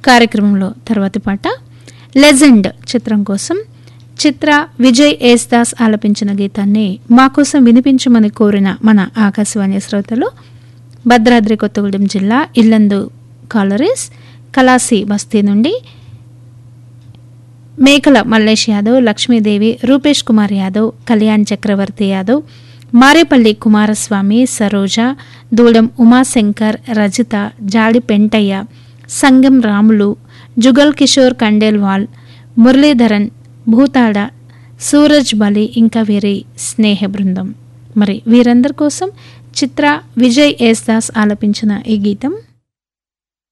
కార్యక్రమంలో తర్వాతి పాట లెజెండ్ చిత్రం కోసం చిత్ర విజయ్ ఎస్ దాస్ ఆలపించిన గీతాన్ని మా కోసం వినిపించమని కోరిన మన ఆకాశవాణి శ్రోతలు భద్రాద్రి కొత్తగూడెం జిల్లా ఇల్లందు కాలరీస్ కలాసి బస్తీ నుండి మేకల మల్లేష్ యాదవ్ లక్ష్మీదేవి రూపేష్ కుమార్ యాదవ్ కళ్యాణ్ చక్రవర్తి యాదవ్ మారేపల్లి కుమారస్వామి సరోజ దూడం ఉమాశంకర్ రజిత జాడి పెంటయ్య సంగం రాములు జుగల్ కిషోర్ కండేల్వాల్ మురళీధరన్ భూతాడ సూరజ్ బలి ఇంకా వీరి స్నేహ బృందం మరి వీరందరి కోసం చిత్ర విజయ్ ఎస్ దాస్ ఆలపించిన ఈ గీతం